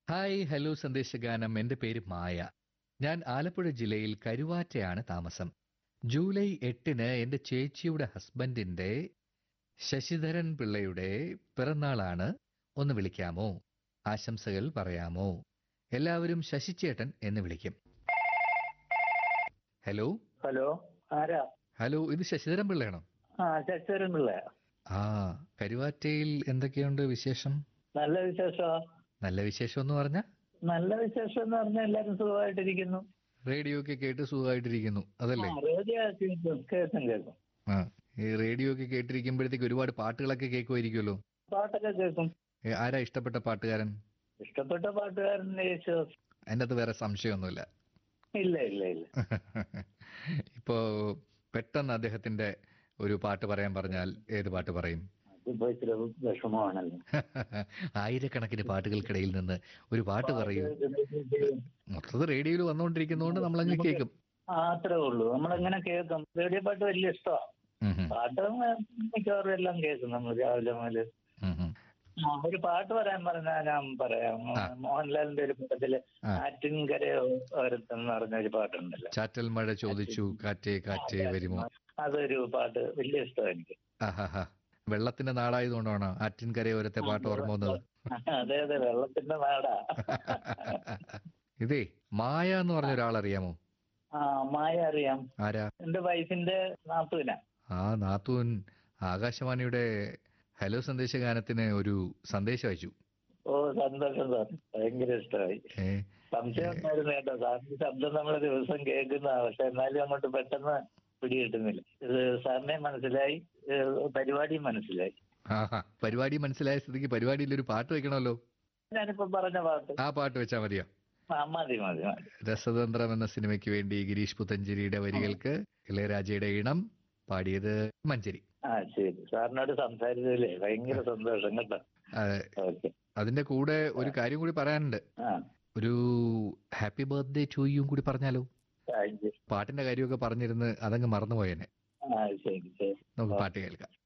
Hi hello സന്ദേശഗാനം എൻ്റെ പേര് മായ ഞാൻ ആലപ്പുഴ ജില്ലയിൽ കരുവാറ്റയാണ് താമസം ജൂലൈ എട്ടിന് എൻ്റെ ചേച്ചിയുടെ ഹസ്ബൻഡിൻ്റെ ശശിധരൻ പിള്ളയുടെ പിറന്നാളാണ് ഒന്ന് വിളിക്കാമോ ആശംസകൾ പറയാമോ എല്ലാവരും ശശിച്ചേട്ടൻ എന്ന് വിളിക്കും ഹലോ ഹലോ ആരാ ഹലോ ഇത് ശശിധരൻ പിള്ളയാണോ ആ ശശിധരൻ പിള്ള ആ കരുവാറ്റയിൽ എന്തൊക്കെയുണ്ട് വിശേഷം നല്ല വിശേഷമാ നല്ല വിശേഷം എന്ന് പറഞ്ഞാൽ നല്ല വിശേഷം എന്ന് പറഞ്ഞാൽ എല്ലാരും സുഖമായിട്ടിരിക്കുന്നു റേഡിയോ ഒക്കെ കേട്ട് സുഖമായിട്ടിരിക്കുന്നു അതല്ലേ ആ, റേഡിയോ കേൾക്കും കേൾക്കും കേൾക്കും ആ ഈ റേഡിയോ ഒക്കെ കേട്ടിരിക്കുമ്പോഴത്തേക്ക് ഒരുപാട് പാട്ടുകളൊക്കെ കേൾക്കുമായിരിക്കുമല്ലോ പാട്ടൊക്കെ കേൾക്കും ഏ, ആരാ ഇഷ്ടപ്പെട്ട പാട്ടുകാരൻ ഇഷ്ടപ്പെട്ട പാട്ടുകാരൻ യേശുദാസ് അതിൻ്റെ അകത്ത് വേറെ സംശയമൊന്നുമില്ല ഇല്ല ഇല്ല ഇല്ല ഇപ്പോ പെട്ടെന്ന് അദ്ദേഹത്തിന്റെ ഒരു പാട്ട് പറയാൻ പറഞ്ഞാൽ ഏത് പാട്ട് പറയും അതിപ്പോ ഇച്ചിരി വിഷമമാണല്ലോ ആയിരക്കണക്കിന് പാട്ടുകൾക്കിടയിൽ നിന്ന് ഒരു പാട്ട് പറയൂ മൊത്തത്തിൽ റേഡിയോയിൽ വന്നുകൊണ്ടിരിക്കുന്നതുകൊണ്ട് നമ്മളങ്ങ് കേൾക്കും ആ, അത്രേ ഉള്ളൂ നമ്മളെങ്ങനെ കേൾക്കും റേഡിയോ പാട്ട് വലിയ ഇഷ്ടമാണ് ഉം ഉം. പാട്ട് മിക്കവാറും എല്ലാം കേൾക്കും നമ്മൾ രാവിലെ മുതൽ ഉം ഉം. ആ, ഒരു പാട്ട് പറയാൻ പറഞ്ഞാൽ ഞാൻ പറയാം ആ. മോഹൻലാലിന്റെ ഒരു പടത്തില് ആ. ആറ്റിൻകരയോ ഓരത്തെന്ന് പറഞ്ഞ ഒരു പാട്ടുണ്ടല്ലോ ചാറ്റൽ മഴ ചോദിച്ചു കാറ്റേ കാറ്റേ വരുമോ അതൊരു പാട്ട് വലിയ ഇഷ്ടമാണ് എനിക്ക് ആഹാ വെള്ളത്തിന്റെ നാടായതുകൊണ്ടാണ് ആറ്റിൻകരയോരത്തെ പാട്ട് ഓർമ്മ വന്നത് അതെ അതെ വെള്ളത്തിന്റെ നാടാ ഇതേ മായ എന്ന് പറഞ്ഞ ഒരാളറിയാമോ ആ മായ അറിയാം ആരാ എന്റെ വൈഫിന്റെ നാത്തൂന ആ നാത്തൂൻ ആകാശവാണിയുടെ ഹലോ സന്ദേശഗാനത്തിന് ഒരു സന്ദേശം അയച്ചു ഓ സന്തോഷം സാർ ഭയങ്കര ഇഷ്ടമായി ഏ സംശയം ഉണ്ടായിരുന്നു കേട്ടോ സാറിന്റെ ശബ്ദം നമ്മൾ ദിവസം കേൾക്കുന്ന പക്ഷെ എന്നാലും അങ്ങോട്ട് പെട്ടെന്ന് പിടികിട്ടുന്നില്ല ഇത് സാറിനെ മനസ്സിലായി ഏഹ് പരിപാടിയും മനസ്സിലായി ആഹാ പരിപാടി മനസ്സിലായ സ്ഥിതിക്ക് പരിപാടിയിൽ ഒരു പാട്ട് വെക്കണമല്ലോ ഞാനിപ്പോ പറഞ്ഞ പാട്ട് ആ പാട്ട് വെച്ചാൽ മതിയോ ആ മതി മതി മതി രസതന്ത്രം എന്ന സിനിമയ്ക്ക് വേണ്ടി ഗിരീഷ് പുത്തഞ്ചേരിയുടെ വരികൾക്ക് ഇളയരാജയുടെ ഇണം പാടിയത് മഞ്ചേരി ആ ശരി സാറിനോട് സംസാരിച്ചതിലേ ഭയങ്കര സന്തോഷം കേട്ടോ ആ, ഓക്കെ അതിന്റെ കൂടെ ഒരു കാര്യം കൂടി പറയാനുണ്ട് ആ ഒരു ഹാപ്പി ബർത്ത്ഡേ ടു യും കൂടി പറഞ്ഞാലോ താങ്ക് യു പാട്ടിന്റെ കാര്യമൊക്കെ പറഞ്ഞിരുന്ന് അതങ്ങ് മറന്നുപോയേനെ ആ ശരി ശരി നമുക്ക് പാട്ട് കേൾക്കാം